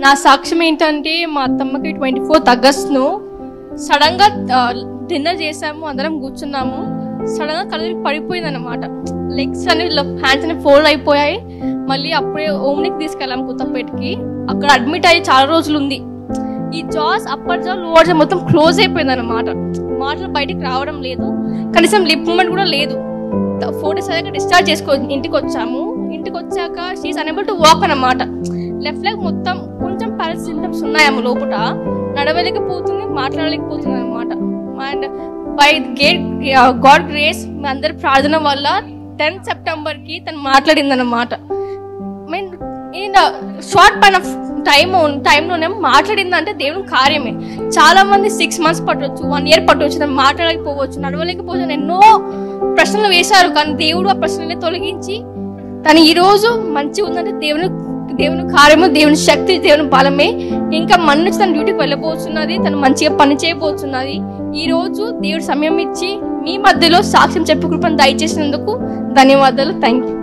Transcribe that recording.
నా సాక్ష్యం ఏంటంటే మా అత్తమ్మకి ట్వంటీ ఫోర్త్ ఆగస్ట్ను సడన్గా డిన్నర్ చేసాము అందరం కూర్చున్నాము సడన్గా కళ్ళు పడిపోయింది అనమాట లెగ్స్ అని హ్యాండ్స్ అని ఫోల్డ్ అయిపోయాయి మళ్ళీ అప్పుడే ఓమ్నికి తీసుకెళ్ళాము కొత్తపేటకి అక్కడ అడ్మిట్ అయ్యి చాలా రోజులు ఉంది ఈ జాస్ అప్పర్ జా లోవర్ జా మొత్తం క్లోజ్ అయిపోయింది అనమాట మాటలు బయటికి రావడం లేదు కనీసం లిప్ మూమెంట్ కూడా లేదు ఫోర్ డేస్ అయ్యాక డిశ్చార్జ్ చేసుకో ఇంటికి వచ్చాము ఇంటికి వచ్చాక షీఈస్ అనేబుల్ టు వాక్ అన్నమాట లెఫ్ట్ లెగ్ మొత్తం కొంచెం పారస్ సింటమ్స్ ఉన్నాయి ఆమె లోపల నడవలేకపోతుంది మాట్లాడలేకపోతుంది అనమాట and by gate God grace మీ అందరి ప్రార్థన వల్ల టెన్త్ సెప్టెంబర్ కి తను మాట్లాడింది అనమాట మీన్ ఈయన షార్ట్ పైన టైం టైంలోనేమో మాట్లాడిందంటే దేవుని కార్యమే చాలా మంది సిక్స్ మంత్స్ పట్టవచ్చు వన్ ఇయర్ పట్టవచ్చు తను మాట్లాడలేకపోవచ్చు నడవలేకపోవచ్చు అని ఎన్నో ప్రశ్నలు వేశారు కానీ దేవుడు ఆ ప్రశ్నల్ని తొలగించి తను ఈ రోజు మంచిగా ఉందంటే దేవుని దేవుని కార్యము దేవుని శక్తి దేవుని బలమే ఇంకా మన నుంచి తన డ్యూటీకి వెళ్ళబోతున్నది తను మంచిగా పని చేయబోతున్నది ఈ రోజు దేవుడు సమయం ఇచ్చి మీ మధ్యలో సాక్ష్యం చెప్పు కృపను దయచేసినందుకు ధన్యవాదాలు థ్యాంక్ యూ